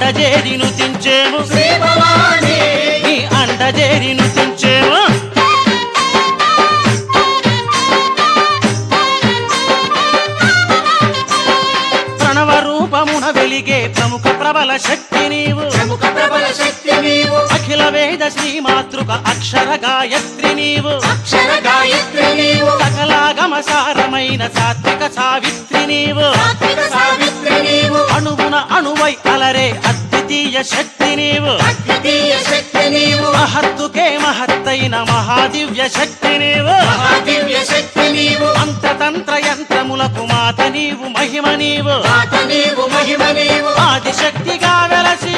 అండజేరి నుతించేము శ్రీ భవాని నీ అండజేరి నుతించేము ప్రణవ రూపమున వెలిగే ప్రముఖ ప్రబల శక్తి నీవు ప్రముఖ ప్రబల శక్తి నీవు అఖిల వేద శ్రీ మాతృక అక్షర గాయత్రి నీవు అక్షర గాయత్రి నీవు సకలాగమ సారమైన సాత్విక సావిత్రి నీవు సాత్విక సావిత్రి నీవు అణువున అణువై అలరే అద్వితీయ శక్తి నీవు అద్వితీయ శక్తి నీవు మహత్తుకే మహత్తైన మహాదివ్య శక్తి నీవు మహాదివ్య శక్తి నీవు అంతతంత్ర యంత్రములకు మాత నీవు మహిమ నీవు మాత నీవు మహిమ నీవు ఆదిశక్తిగా వెలసి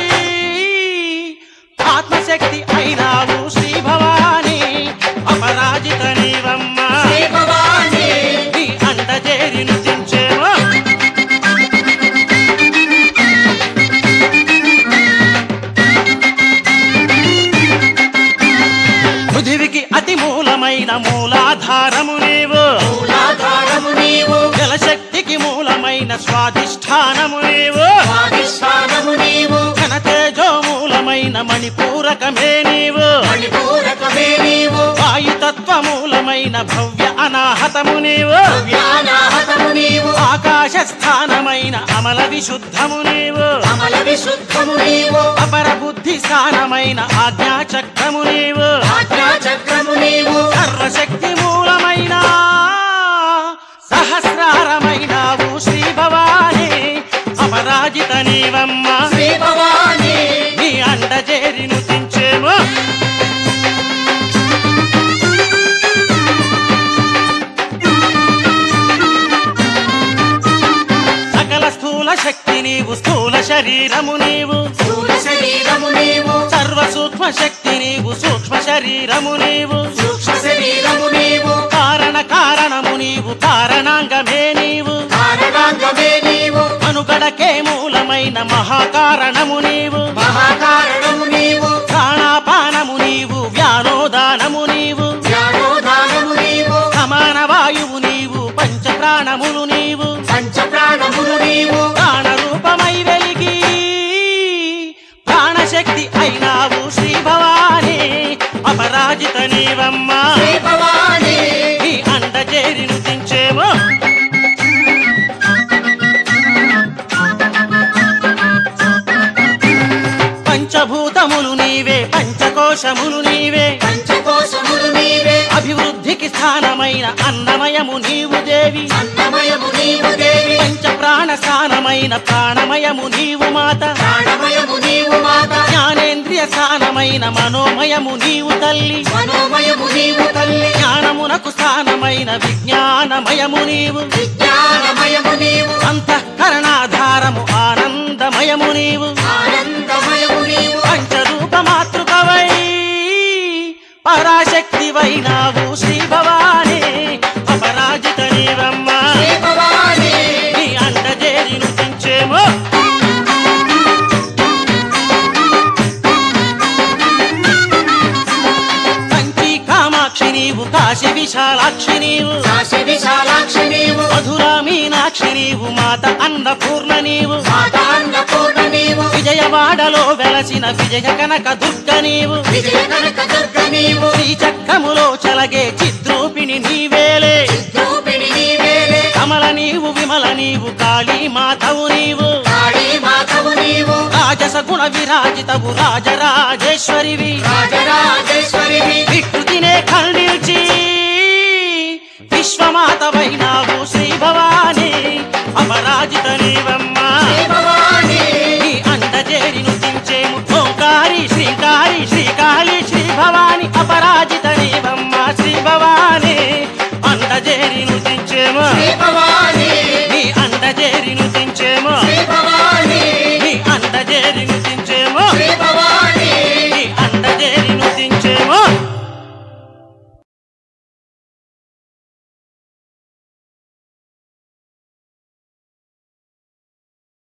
ఆత్మశక్తి అయినావు శ్రీ భవాని అపరాజిత నీవమ్మ శ్రీ భవాని నీ అండజేరి నృతించేమో పృథివికి అతి మూలమైన మూలాధారము నీవు మూలాధారము నీవు జలశక్తికి మూలమైన స్వాధిష్టానము నీవు స్వాధిష్టానము నీవు ఘనతేజో మూలమైన మణిపూరకమే నీవు మణిపూరకమే నీవు వాయుతత్వ మూలమైన భవ్య అనాహతము నీవు వ్యానాహతము నీవు ఆకాశ స్థానమైన అమల విశుద్ధము నీవు అమల విశుద్ధము నీవు అపర బుద్ధి స్థానమైన ఆజ్ఞా చక్రము నీవు ఆజ్ఞా చక్రము నీవు సర్వశక్తి మూలమైన సహస్రారమైనావు శ్రీ భవాని అపరాజిత నీవమ్మ శ్రీ భవాని నీ అండజేరి నుతించేమో సకల స్థూల శక్తి నీవు స్థూల శరీరము నీవు స్థూల శరీరము నీవు సర్వ సూక్ష్మ శక్తి నీవు సూక్ష్మ శరీరము నీవు సూక్ష్మ శరీరము నీవు కారణ కారణము నీవు కారణాంగమే నీవు కారణాంగమే నీవు మనుగడకే మూలమైన మహాకారణము నీవు మహాకారణము నీవు ప్రాణాపానము నీవు వ్యానోదానము నీవు జ్ఞానోదానము నీవు సమాన వాయువు నీవు పంచ ప్రాణములు నీవు పంచ ప్రాణములు నీవు ప్రాణ రూపమై వెలిగి ప్రాణశక్తి అయినావు శ్రీ భవాని అపరాజిత నీవమ్మ శ్రీ భవాని నీ అండజేరి నృతించేమో పంచభూతములు నీవే పంచకోశములు నీవే పంచకోశములు నీవే అభివృద్ధికి స్థానమైన అన్నమయము నీవు దేవి అన్నమయము నీవు దేవి పంచ ప్రాణ స్థానమైన ప్రాణమయము నీవు మాత ప్రాణమయము నీవు మాత జ్ఞానేంద్రియ స్థానమైన మనోమయము నీవు తల్లి మనోమయము నీవు తల్లి జ్ఞానమునకు స్థానమైన విజ్ఞానమయము నీవు విజ్ఞానమయము నీవు అంతఃకరణాధారము ఆనందమయము నీవు ఆనందమయము నీవు పంచరూప మాతృకవై పరాశక్తివైనావు శ్రీ భవాని అపరాజిత నీవమ్మ శ్రీ భవాని నీ అండజేరి నృతించేమో కంచి కామాక్షి నీవు కాశీ విశాలాక్షి నీవు కాశీ విశాలాక్షి నీవు మధురా మీనాక్షి నీవు మాత అన్నపూర్ణ నీవు మాత అన్నపూర్ణ నీవు విజయవాడలో వెలసిన విజయ కనక దుర్గ నీవు విజయ కనక దుర్గ నీవు శ్రీ చక్రములో చలగే చిద్రూపిణి నీవేలే రూపిణి నీవేలే కమల నీవు విమల నీవు కాళీ మాధవు నీవు కాళీ మాధవు నీవు రాజస గుణ విరాజితవు రాజరాజేశ్వరివి రాజరాజేశ్వరివి వికృతినే ఖండించి విశ్వమాతవైనావు శ్రీ భవాని అపరాజిత నీవమ్మ శ్రీ భవాని నీ అండజేరి నుతించేము ఓంకారి శ్రీకారి శ్రీకాళి శ్రీ భవాని అపరాజిత నీవమ్మ శ్రీ భవాని అండజేరి నుతించేము శ్రీ భవాని నీ అండజేరి నుతించేము శ్రీ భవాని